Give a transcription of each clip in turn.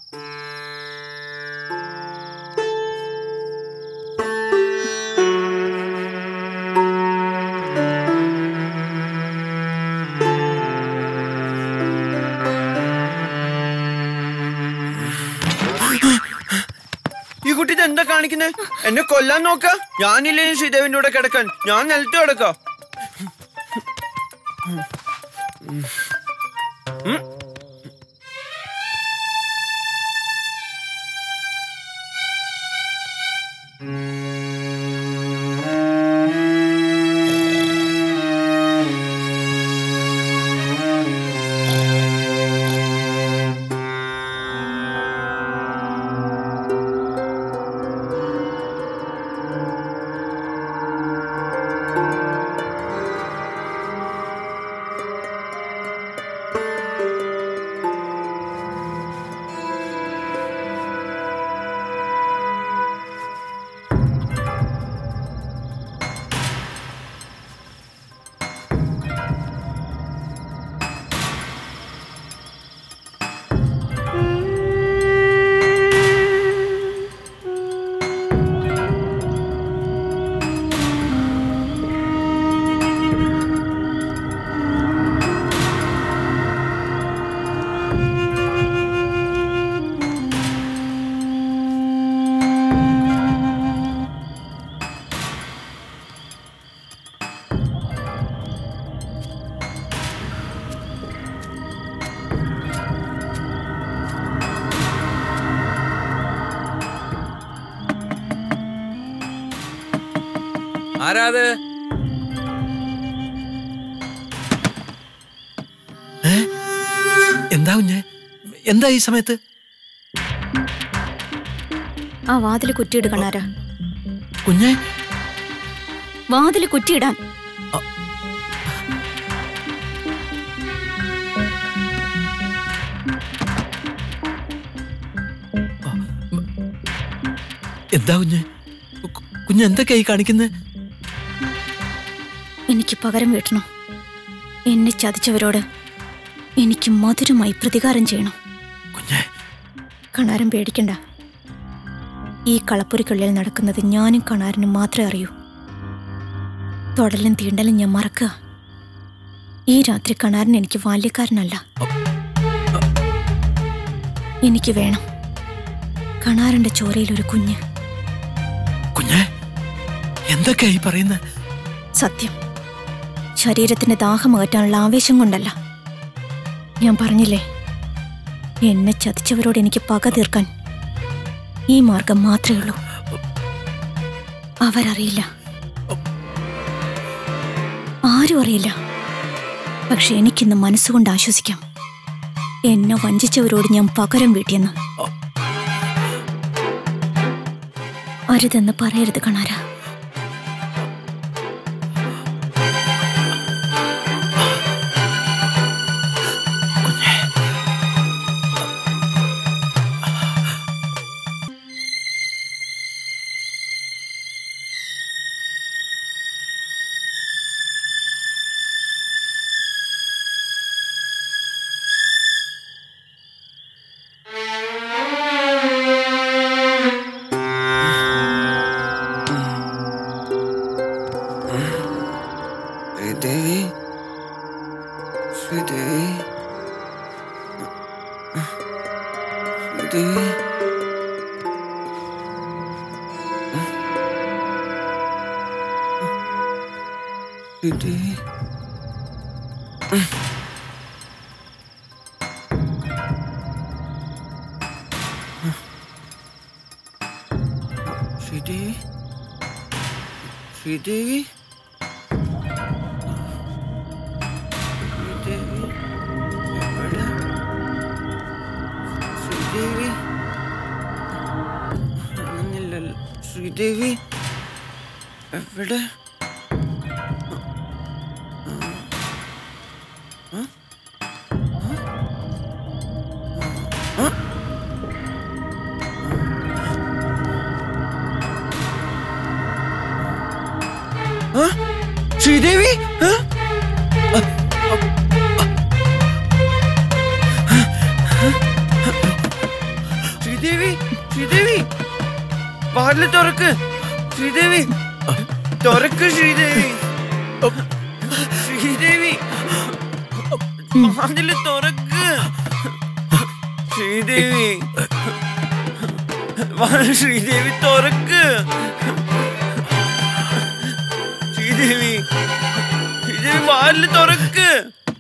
ഈ കുട്ടി ഇത് എന്താ കാണിക്കുന്നത് എന്നെ കൊല്ലാൻ നോക്ക ഞാനില്ലേ ശ്രീദേവിന്റെ കൂടെ കിടക്കാൻ ഞാൻ നിലത്ത് കിടക്കാം ആരാത് എന്താ കുഞ്ഞെ എന്താ ഈ സമയത്ത് ആ വാതില് കുറ്റിയിട് കണ്ണാര കുഞ്ഞെ വാതില് കുറ്റിയിടാൻ എന്താ കുഞ്ഞെ കു- കുഞ്ഞ് എന്തൊക്കെയായി കാണിക്കുന്നത് എനിക്ക് പകരം വീട്ടണം എന്നെ ചതിച്ചവരോട് എനിക്ക് മധുരമായി പ്രതികാരം ചെയ്യണം കുഞ്ഞെ കണാരൻ പേടിക്കണ്ട ഈ കളപ്പുരയ്ക്കുള്ളിൽ നടക്കുന്നത് ഞാനും കണാരനും മാത്രമേ അറിയൂ തൊടലും തീണ്ടലും ഞാൻ മറക്കുക ഈ രാത്രി കണാരൻ എനിക്ക് ബാല്യക്കാരനല്ല എനിക്ക് വേണം കണാരന്റെ ചോരയിൽ ഒരു കുഞ്ഞ് കുഞ്ഞെ എന്തൊക്കെയായി പറയുന്നത് സത്യം ശരീരത്തിന്റെ ദാഹം അകറ്റാനുള്ള ആവേശം കൊണ്ടല്ല ഞാൻ പറഞ്ഞില്ലേ എന്നെ ചതിച്ചവരോട് എനിക്ക് പക തീർക്കാൻ ഈ മാർഗം മാത്രമേ ഉള്ളൂ അവരറിയില്ല ആരും അറിയില്ല പക്ഷെ എനിക്കിന്ന് മനസ്സുകൊണ്ട് ആശ്വസിക്കാം എന്നെ വഞ്ചിച്ചവരോട് ഞാൻ പകരം വീട്ടിയെന്ന് അരുതെന്ന് പറയരുത് കണാര ശ്രീദേവി ശ്രീദേവി ശ്രീദേവി ശ്രീദേവി ശ്രീദേവി ശ്രീദേവി ശ്രീദേവി എവിടെ ശ്രീദേവി കാണുന്നില്ലല്ലോ ശ്രീദേവി എവിടെ ആ? ആ? ആ? ആ? ശ്രീദേവി ആ? ശ്രീദേവി വാതില് തുറക്ക് ശ്രീദേവി തുറക്ക് ശ്രീദേവി ശ്രീദേവി വാതില് തുറക്ക് ശ്രീദേവി വാ ശ്രീദേവി തുറക്ക് ശ്രീദേവി ശ്രീദേവി വാതില് തുറക്ക്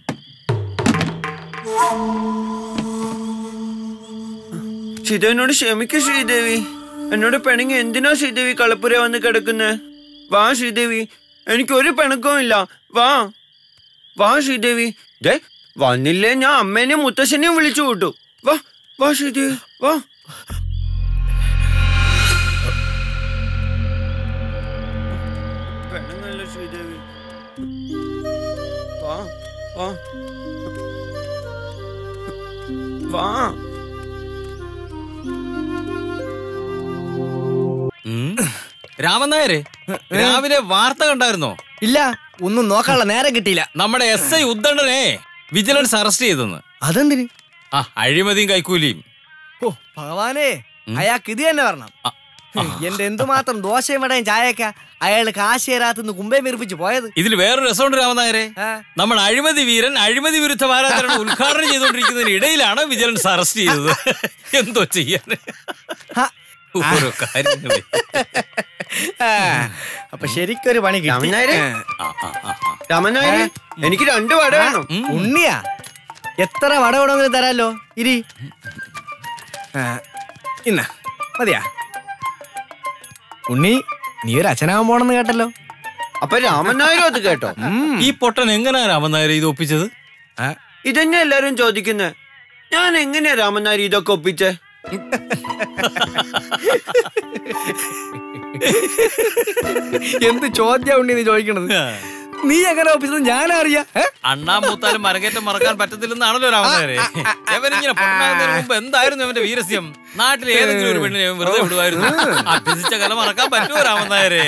ശ്രീദേവിനോട് ക്ഷമിക്കൂ ശ്രീദേവി എന്നോട് പിണങ്ങി എന്തിനാ ശ്രീദേവി കളപ്പുര വന്ന് കിടക്കുന്നേ വാ ശ്രീദേവി എനിക്ക് ഒരു പിണക്കവും ഇല്ല വാ വാ ശ്രീദേവി ദേ വന്നില്ലേ ഞാൻ അമ്മേനെയും മുത്തശ്ശനെയും വിളിച്ചു കൂട്ടു വാ വാ ശ്രീദേവി വാ പിണങ്ങല്ല ശ്രീദേവി വാ വാ വാ രാമൻ നായരെ രാവിലെ വാർത്ത കണ്ടായിരുന്നോ ഇല്ല ഒന്നും നോക്കാനുള്ള നേരം കിട്ടിയില്ല നമ്മുടെ എസ് ഐ ഉദ്ദണ്ഡനെ വിജിലൻസ് അറസ്റ്റ് ചെയ്തെന്ന് അതെന്തിന് ആ അഴിമതിയും കൈക്കൂലിയും ഓ ഭഗവാനേ അയാൾക്ക് ഇത് തന്നെ പറഞ്ഞണം ആ, എന്റെ എന്തുമാത്രം ദോശയും വടയും ചായക്ക അയാള് കാശി തരാത്തുനിന്ന് കുമ്പേ വീർപ്പിച്ച് പോയത് ഇതിൽ വേറൊരു രസമുണ്ട് രാമൻ നായരെ ആ. നമ്മുടെ അഴിമതി വീരൻ അഴിമതി വിരുദ്ധ വാരാചരണം ഉദ്ഘാടനം ചെയ്തുകൊണ്ടിരിക്കുന്നതിന് ഇടയിലാണ് വിജിലൻസ് അറസ്റ്റ് ചെയ്തത് എന്തോ ചെയ്യാൻ ഹ. ഓരോ കാര്യങ്ങളെ ആ, അപ്പൊ ശരിക്കൊരു പണി കിട്ടി രാമനായരെ? ആ, ആ, ആ, ആ. രാമനായരെ എനിക്ക് രണ്ട് വട വേണം ഉം. ഉണ്ണിയാ എത്ര വട വേണമെങ്കിലും തരാലോ ഇരി ആ, ഇന്ന മതിയാ ഉണ്ണി നീ ഒരു അച്ഛനാവാൻ പോണെന്ന് കേട്ടല്ലോ അപ്പൊ രാമനായരും അത് കേട്ടോ ഉം. ഈ പൊട്ടൻ എങ്ങനെയാ രാമൻ നായരെ ഇത് ഒപ്പിച്ചത് ആ, ഇതന്നെ എല്ലാരും ചോദിക്കുന്നേ ഞാൻ എങ്ങനെയാ രാമനായർ ഇതൊക്കെ ഒപ്പിച്ചേ എന്ത് ചോദ്യ ഉണ്ണി നീ ചോദിക്കണത് നീ എങ്ങനെ ഒപ്പിച്ചത് ഞാനറിയാ ഏ? അണ്ണാ മൂത്താലും മരകേറ്റം മറക്കാൻ പറ്റത്തില്ലെന്നാണല്ലോ രാമൻ നായരെ ഇവനിങ്ങനെ പൊട്ടനാകുന്നതിന് മുമ്പ് എന്തായിരുന്നു അവന്റെ വീരസ്യം നാട്ടിലെ ഏതെങ്കിലും ഒരു പെണ്ണിനെ അവൻ വെറുതെ വിടുമായിരുന്നു അഭ്യസിച്ച കല മറക്കാൻ പറ്റുമോ രാമൻ നായരെ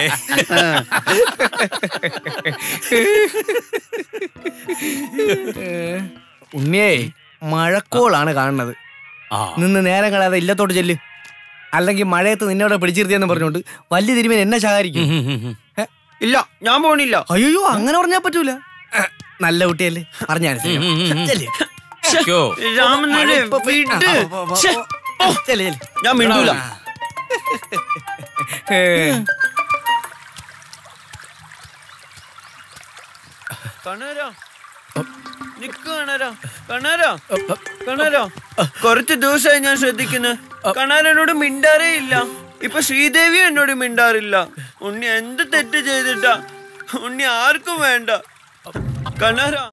ഉണ്ണിയേ മഴക്കോളാണ് കാണുന്നത് ആ നിന്ന് നേരം കളയാതെ ഇല്ലത്തോട്ട് ചെല്ല് അല്ലെങ്കിൽ മഴയത്ത് നിന്നോടെ പിടിച്ചിരുത്തിയെന്ന് പറഞ്ഞോണ്ട് വലിയ തിരുമേൻ എന്നെ ശകാരിക്കും ഉം, ഉം, ഉം. ഇല്ല ഞാൻ പോണില്ല അയ്യോ അങ്ങനെ പറഞ്ഞാ പറ്റൂല നല്ല കുട്ടിയല്ലേ പറഞ്ഞാൽ ഉം, ഉം, ഉം, ഉം. ശ്ശോ. രാമനായരെ വിട് ശ്ശെ, ഞാൻ മിണ്ടൂല കണാരാ നിക്ക് കണാരാ കണാരാ കണാരാ കുറച്ച് ദിവസമായി ഞാൻ ശ്രദ്ധിക്കുന്നു കണാരനോട് മിണ്ടാറേ ഇല്ല ഇപ്പൊ ശ്രീദേവി എന്നോട് മിണ്ടാറില്ല ഉണ്ണി എന്ത് തെറ്റ് ചെയ്തിട്ടാ ഉണ്ണി ആർക്കും വേണ്ട കണാരാ